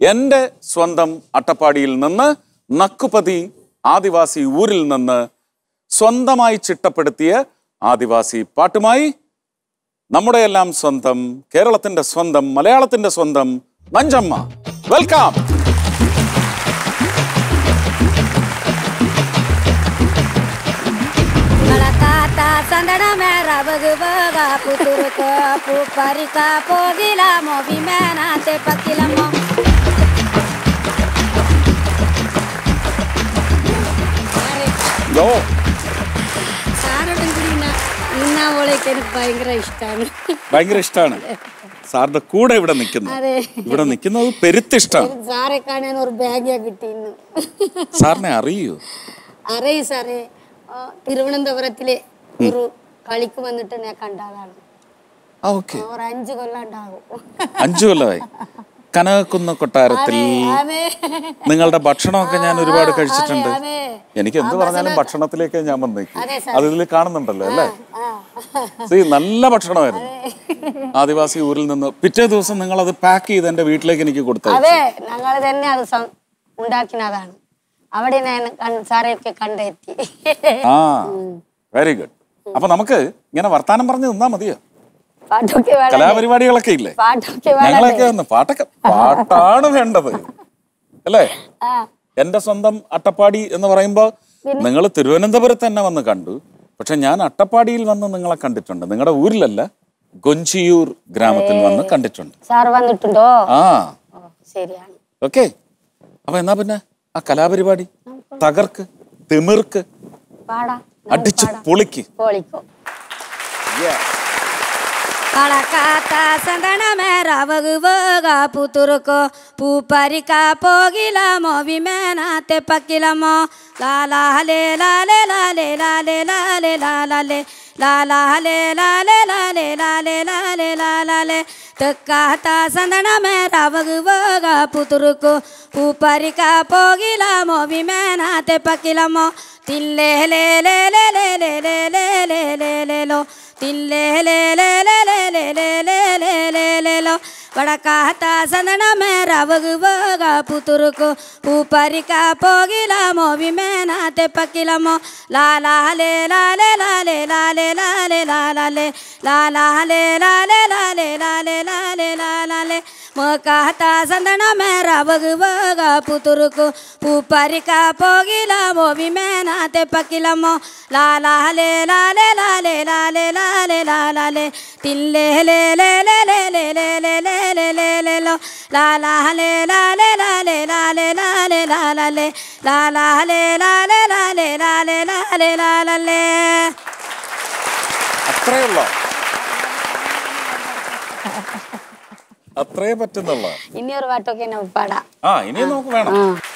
എൻ്റെ സ്വന്തം അട്ടപ്പാടിയിൽ നിന്ന് നക്കുപതി ആദിവാസി ഊരിൽ നിന്ന് സ്വന്തമായി ചിട്ടപ്പെടുത്തിയ ആദിവാസി പാട്ടുമായി നമ്മുടെ എല്ലാം സ്വന്തം കേരളത്തിന്റെ സ്വന്തം മലയാളത്തിന്റെ സ്വന്തം നഞ്ചമ്മ വെൽക്കം ಮಳಕಾತ ಸಂದಣ ಮೇರ ಬಗು ಬಗ ಪುತುರುಕ ಪು ಪರಿಕ ಪೋಗಿಲ ಮೋಬಿ ಮೇನಾತೆ ಪಕ್ಕಿಲಮ್ಮ ഓ സാരോടും കൂടി നിന്ന ഓളേക്ക് എനിക്ക് ഭയങ്കര ഇഷ്ടമാണ് ഭയങ്കര ഇഷ്ടമാണ് സാറിന്റെ കൂടെ ഇവിടെ നിൽക്കുന്നു അതെ ഇവിടെ നിൽക്കുന്നത് പെരുത്തിഷ്ടാണ് സാറെ കാണാൻ ഒരു ബാഗ് കിട്ടി ഇന്ന് സാറിനെ അറിയൂ അറിയ സാറേ ആ, തിരുവനന്തപുരത്തിലെ ഒരു കളിക്ക് വന്നിട്ട് ഞാൻ കണ്ടതാണ് ആ ഓക്കെ ഒരു അഞ്ചു കൊല്ലം ഉണ്ടാകും അഞ്ചു കൊല്ലമായി കനകക്കുന്ന് കൊട്ടാരത്തിൽ അതെ നിങ്ങളുടെ ഭക്ഷണമൊക്കെ ഞാൻ ഒരുപാട് കഴിച്ചിട്ടുണ്ട് അതെ എനിക്ക് എന്ത് പറഞ്ഞാലും ഭക്ഷണത്തിലേക്ക് ഞാൻ വന്നേക്കും അതെ അത് ഇതിൽ കാണുന്നുണ്ടല്ലോ അല്ലേ ആ സീ നല്ല ഭക്ഷണമായിരുന്നു ആദിവാസി ഊരിൽ നിന്ന് പിറ്റേ ദിവസം നിങ്ങൾ അത് പാക്ക് ചെയ്ത് എന്റെ വീട്ടിലേക്ക് എനിക്ക് കൊടുത്തത് അതെ ഞങ്ങൾ തന്നെ അത് സം- ഉണ്ടാക്കിനതാണ് അവിടെ ഞാൻ കൺ- സാറെയൊക്കെ കണ്ടെത്തി ആ വെരി ഗുഡ് അപ്പൊ നമുക്ക് ഇങ്ങനെ വർത്താനം പറഞ്ഞ് നിന്നാ മതിയോ പാട്ടൊക്കെ വേണം കലാപരിപാടികളൊക്കെ ഇല്ലേ പാട്ടൊക്കെ വേണം ഞങ്ങളൊക്കെ ഒന്ന് പാട്ടൊക്കെ പാട്ടാണ് വേണ്ടത് അല്ലേ ആ എന്റെ സ്വന്തം അട്ടപ്പാടി എന്ന് പറയുമ്പോൾ നിങ്ങൾ തിരുവനന്തപുരത്ത് തന്നെ വന്ന് കണ്ടു പക്ഷെ ഞാൻ അട്ടപ്പാടിയിൽ വന്ന് നിങ്ങളെ കണ്ടിട്ടുണ്ട് നിങ്ങളുടെ ഊരിലല്ല ഗൊഞ്ചിയൂർ ഗ്രാമത്തിൽ വന്ന് കണ്ടിട്ടുണ്ട് സാർ വന്നിട്ടുണ്ടോ ആ ഓ, ശരിയാണ് ഓക്കെ അപ്പൊ എന്നാ പിന്നെ ആ കലാപരിപാടി തകർക്ക് തിമിർക്ക് പാടാ അടിച്ച് പൊളിക്ക് പോളിക്കോ ಕಳಕಾತ ಸಂದಣ ಮೇರ ಬಗು ಬಗ ಪುತುರುಕೋ ಪೂ ಪರಿಕ ಪೋಗಿಲ ಮೋವಿ ಮೇನಾತೆ ಪಕ್ಕಿಲಮ್ಮ ಲಾಲ ಹಲೆ ಲಾಲೆ ಲಾಲೆ ಲಾಲೆ ಲಾಲೆ ಲಾಲೆ ಲಾಲ ಹಲೆ ಲಾಲೆ ಲಾಲೆ ಲಾಲೆ ಲಾಲೆ ಲಾಲೆ ತಕ್ಕಾತ ಸಂದಣ ಮೇರ ಬಗು ಬಗ ಪುತುರುಕೋ ಪೂ ಪರಿಕ ಪೋಗಿಲ ಮೋವಿ ಮೇನಾತೆ ಪಕ್ಕಿಲಮ್ಮ ತಿಲ್ಲೆ ಲೇ ಲೇ ಲೇ ಲೇ ಲೇ ಲೇ ಲೇ ಲೇ ಲೇ ಲೇ ಲೋ ತಿಲ್ಲೆ ಲೇ ಲೇ ಲೇ ಲೇ ಲೇ ಲೇ ಲೇ ಲೇ ಲೇ ಲೇ ಲೋ ವಡಕಾತ ಸಂದಣ ಮೇರ ಬಗು ಬಗ ಪುತುರುಕು ಪೂ ಪರಿಕ ಪೋಗಿಲ ಮೋವಿ ಮೇನಾತೆ ಪಕ್ಕಿಲಮೋ ಲಾಲ ಹಲೆ ಲಾಲೆ ಲಾಲೆ ಲಾಲೆ ಲಾಲೆ ಲಾಲೆ ಲಾಲ ಹಲೆ ಲಾಲೆ ಲಾಲೆ ಲಾಲೆ ಲಾಲೆ ಲಾಲೆ ಮಕಾತ ಸಂದಣ ಮೇರ ಬಗು ಬಗ ಪುತುರುಕು ಪೂ ಪರಿಕ ಪೋಗಿಲ ಮೋವಿ ಮೇನಾತೆ ಪಕ್ಕಿಲಮೋ ಲಾಲ ಹಲೆ ಲಾಲೆ ಲಾಲೆ ಲಾಲೆ ಲಾಲೆ ಲಾಲೆ ತಿಲ್ಲೆ ಲೇ ಲೇ ಲೇ ಲೇ ಲೇ ಲೇ ಲೇ ಲೇ ಲೇ ಲೇ ಲೇ ಲೋ ಲಾಲ ಹಲೆ ಲಾಲೆ ಲಾಲೆ ಲಾಲೆ ಲಾಲೆ ಲಾಲೆ ಲಾಲ ಹಲೆ ಲಾಲೆ ലാലെ ലാലെ ലാലെ ലാലല്ലേ അത്രയുള്ളോ അത്രേ പറ്റുന്നുള്ള ഇനി ഒരു പാട്ടൊക്കെ ഞാൻ പാടാം ആ ഇനി നമുക്ക് വേണം